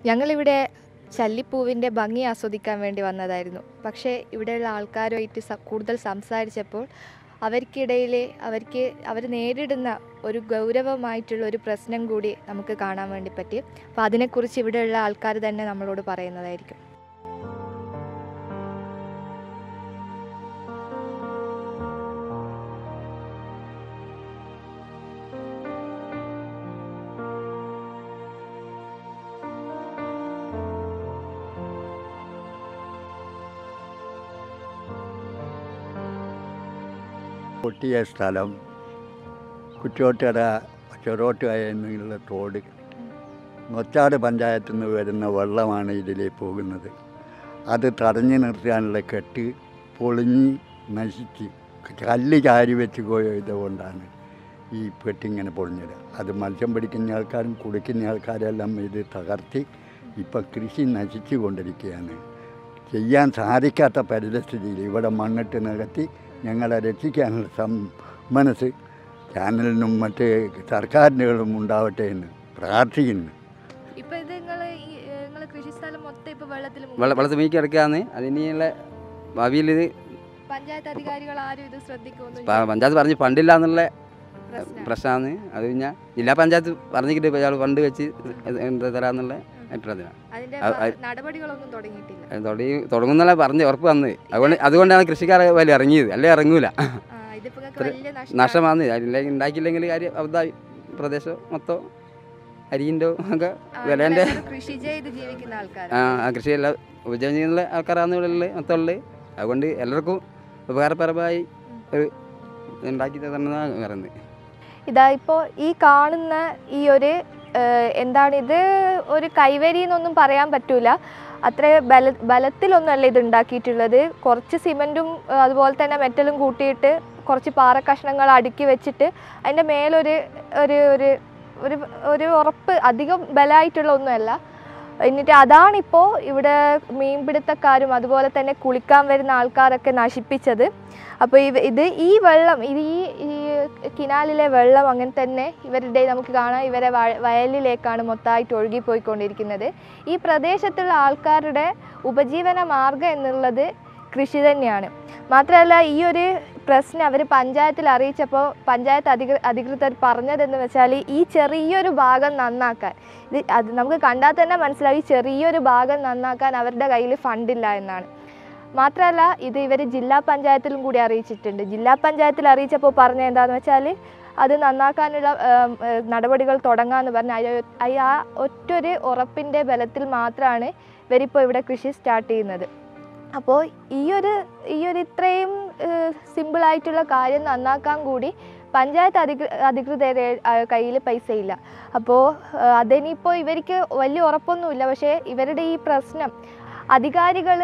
ഞങ്ങളിവിടെ ചല്ലിപ്പൂവിൻ്റെ ഭംഗി ആസ്വദിക്കാൻ വേണ്ടി വന്നതായിരുന്നു പക്ഷേ ഇവിടെയുള്ള ആൾക്കാരുമായിട്ട് സ- കൂടുതൽ സംസാരിച്ചപ്പോൾ അവർക്കിടയിൽ അവർക്ക് അവർ നേരിടുന്ന ഒരു ഗൗരവമായിട്ടുള്ള ഒരു പ്രശ്നം കൂടി നമുക്ക് കാണാൻ വേണ്ടി പറ്റി അപ്പോൾ അതിനെക്കുറിച്ച് ഇവിടെയുള്ള ആൾക്കാർ തന്നെ നമ്മളോട് പറയുന്നതായിരിക്കും പൊട്ടിയ സ്ഥലം കുറ്റോട്ടട ചെറോട്ടുക എന്നുള്ള തോട് നൊച്ചാട് പഞ്ചായത്തിൽ നിന്ന് വരുന്ന വെള്ളമാണ് ഇതിലേ പോകുന്നത് അത് തടഞ്ഞു നിർത്താനുള്ള കെട്ട് പൊളിഞ്ഞ് നശിച്ച് കല്ല് ചാരി വെച്ച് പോയതുകൊണ്ടാണ് ഈ പെട്ടിങ്ങനെ പൊളിഞ്ഞത് അത് മത്സ്യം പിടിക്കുന്ന ആൾക്കാരും കുടിക്കുന്ന ആൾക്കാരെല്ലാം ഇത് തകർത്തി ഇപ്പം കൃഷി നശിച്ചു കൊണ്ടിരിക്കുകയാണ് ചെയ്യാൻ സാധിക്കാത്ത പരിതസ്ഥിതിയിൽ ഇവിടെ മണ്ണിട്ട് നികത്തി ഞങ്ങളെ രക്ഷിക്കാനുള്ള സം മനസ്സ് ചാനലിനും മറ്റ് സർക്കാരിനും ഉണ്ടാവട്ടെ എന്ന് പ്രാർത്ഥിക്കുന്നു ഇപ്പോൾ ഇത് നിങ്ങൾ നിങ്ങൾ കൃഷിസ്ഥലം മൊത്തം ഇപ്പോൾ വെള്ളത്തിൽ വെള്ള വെള്ളത്തിൽ മീക്കി കിടക്കുകയാണ് അതിനുള്ള ഭാവിയിൽ ഇത് പഞ്ചായത്ത് അധികാരികൾ ആരും ഇത് ശ്രദ്ധിക്കുമെന്നും പ- പഞ്ചായത്ത് പറഞ്ഞ് ഫണ്ടില്ല എന്നുള്ള പ്രശ്നമാണ്. പ്രശ്നമാണ് അത് പിന്നെ ജില്ലാ പഞ്ചായത്ത് പറഞ്ഞിട്ട് ഇയാൾ ഫണ്ട് വെച്ച് എന്താ തരാന്നുള്ള ആയിട്ടുള്ളതിനാണ് അതിന്റെ അത് ഭ- നടപടികളൊന്നും തുടങ്ങിയിട്ടില്ല തുടങ്ങി തുടങ്ങുന്നുള്ള പറഞ്ഞ് ഉറപ്പ് വന്നത് അതുകൊണ്ട് അതുകൊണ്ടാണ് കൃഷിക്കാരെ വലിയ ഇറങ്ങിയത് അല്ലേ ഇറങ്ങൂല ആ, ഇതിപ്പോ നിങ്ങൾക്ക് ഇത്ര വലിയ നഷ്ടമാണ്. നഷ്ടമാണ് അതില്ലെങ്കിൽ ഉണ്ടാക്കിയില്ലെങ്കിൽ കാര്യം അബദ്ധമായി പ്രദേശം മൊത്തം അരിൻ്റെ ഒക്കെ ആ, വിലേൻ്റെ ഇവരെല്ലാവരും കൃഷി ചെയ്ത് ജീവിക്കുന്ന ആൾക്കാർ ആ ആ കൃഷിയെല്ലാം ഉപജീവനം ചെയ്യുന്ന ആൾക്കാരാണ് ഇവിടെ ഉള്ളത് മൊത്തം ഉള്ളത് അതുകൊണ്ട് എല്ലാവർക്കും ഉപകാരപരമായി ഒരു ഉണ്ടാക്കി തരണമെന്നാണ് പറയുന്നത് ഇതാ ഇപ്പോൾ ഈ കാണുന്ന ഈ ഒരു ഏഹ്, എന്താണിത് ഒരു കൈവരി എന്നൊന്നും പറയാൻ പറ്റൂല അത്ര ബല ബലത്തിലൊന്നുമല്ല ഇത് ഉണ്ടാക്കിയിട്ടുള്ളത് കുറച്ച് സിമെൻറ്റും ഏഹ്, അതുപോലെ തന്നെ മെറ്റലും കൂട്ടിയിട്ട് കുറച്ച് പാറ കഷ്ണങ്ങൾ അടുക്കി വെച്ചിട്ട് അതിൻ്റെ മേലൊരു ഒരു ഒരു ഒരു ഒരു ഉറപ്പ് അധികം ബലമായിട്ടുള്ള ഒന്നുമല്ല എന്നിട്ട് അതാണിപ്പോൾ ഇവിടെ മീൻപിടുത്തക്കാരും അതുപോലെ തന്നെ കുളിക്കാൻ വരുന്ന ആൾക്കാരൊക്കെ നശിപ്പിച്ചത് അപ്പോൾ ഇവ ഇത് ഈ വെള്ളം ഇത് ഈ ഈ കിനാലിലെ വെള്ളം അങ്ങനെ തന്നെ ഇവരുടെ നമുക്ക് കാണാം ഇവരെ വയ- വയലിലേക്കാണ് മൊത്തമായിട്ട് ഒഴുകിപ്പോയിക്കൊണ്ടിരിക്കുന്നത് ഈ പ്രദേശത്തുള്ള ആൾക്കാരുടെ ഉപജീവന മാർഗം എന്നുള്ളത് കൃഷി തന്നെയാണ് മാത്രമല്ല ഈ ഒരു പ്രശ്നം അവർ പഞ്ചായത്തിൽ അറിയിച്ചപ്പോൾ പഞ്ചായത്ത് അധികൃ അധികൃതർ പറഞ്ഞതെന്ന് വെച്ചാൽ ഈ ചെറിയൊരു ഭാഗം നന്നാക്കാൻ ഇത് അത് നമുക്ക് കണ്ടാൽ തന്നെ മനസ്സിലാവും ഈ ചെറിയൊരു ഭാഗം നന്നാക്കാൻ അവരുടെ കയ്യിൽ ഫണ്ടില്ല എന്നാണ് മാത്രമല്ല ഇത് ഇവർ ജില്ലാ പഞ്ചായത്തിലും കൂടി അറിയിച്ചിട്ടുണ്ട് ജില്ലാ പഞ്ചായത്തിൽ അറിയിച്ചപ്പോൾ പറഞ്ഞ എന്താണെന്ന് വെച്ചാൽ അത് നന്നാക്കാനുള്ള ഏം, ഏ, നടപടികൾ തുടങ്ങാമെന്ന് പറഞ്ഞ് അയ- അയ- ആ ഒറ്റൊരു ഉറപ്പിൻ്റെ ബലത്തിൽ മാത്രമാണ് ഇവരിപ്പോൾ ഇവിടെ കൃഷി സ്റ്റാർട്ട് ചെയ്യുന്നത് അപ്പോൾ ഈ ഒരു ഈ ഒരു ഇത്രയും സിമ്പിളായിട്ടുള്ള കാര്യം നന്നാക്കാൻ കൂടി പഞ്ചായത്ത് അധികൃ അധികൃതരെ കയ്യിൽ പൈസ ഇല്ല അപ്പോൾ അതിനിപ്പോൾ ഇവർക്ക് വലിയ ഉറപ്പൊന്നുമില്ല പക്ഷേ ഇവരുടെ ഈ പ്രശ്നം അധികാരികൾ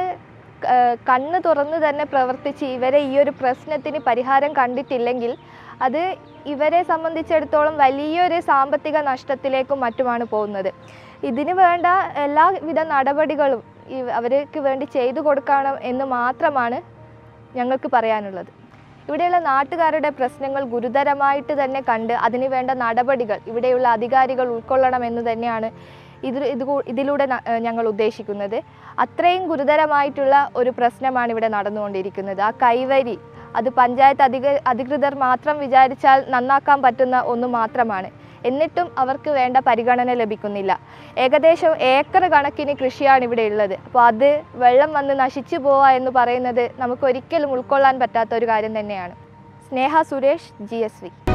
കണ്ണ് തുറന്ന് തന്നെ പ്രവർത്തിച്ച് ഇവരെ ഈ ഒരു പ്രശ്നത്തിന് പരിഹാരം കണ്ടിട്ടില്ലെങ്കിൽ അത് ഇവരെ സംബന്ധിച്ചിടത്തോളം വലിയൊരു സാമ്പത്തിക നഷ്ടത്തിലേക്കും മറ്റുമാണ് പോകുന്നത് ഇതിന് വേണ്ട എല്ലാവിധ നടപടികളും ഈ അവർക്ക് വേണ്ടി ചെയ്തു കൊടുക്കണം എന്ന് മാത്രമാണ് ഞങ്ങൾക്ക് പറയാനുള്ളത് ഇവിടെയുള്ള നാട്ടുകാരുടെ പ്രശ്നങ്ങൾ ഗുരുതരമായിട്ട് തന്നെ കണ്ട് അതിന് വേണ്ട നടപടികൾ ഇവിടെയുള്ള അധികാരികൾ ഉൾക്കൊള്ളണമെന്ന് തന്നെയാണ് ഇത് ഇത് കൂ- ഇതിലൂടെ ന- ഏഹ് ഞങ്ങൾ ഉദ്ദേശിക്കുന്നത് അത്രയും ഗുരുതരമായിട്ടുള്ള ഒരു പ്രശ്നമാണ് ഇവിടെ നടന്നുകൊണ്ടിരിക്കുന്നത് ആ കൈവരി അത് പഞ്ചായത്ത് അധിക അധികൃതർ മാത്രം വിചാരിച്ചാൽ നന്നാക്കാൻ പറ്റുന്ന ഒന്ന് മാത്രമാണ് എന്നിട്ടും അവർക്ക് വേണ്ട പരിഗണന ലഭിക്കുന്നില്ല ഏകദേശം ഏക്കർ കണക്കിന് കൃഷിയാണ് ഇവിടെ ഉള്ളത് അപ്പോൾ അത് വെള്ളം വന്ന് നശിച്ചു പോവുക എന്ന് പറയുന്നത് നമുക്ക് ഒരിക്കലും ഉൾക്കൊള്ളാൻ പറ്റാത്ത ഒരു കാര്യം തന്നെയാണ് Sneha Suresh G S V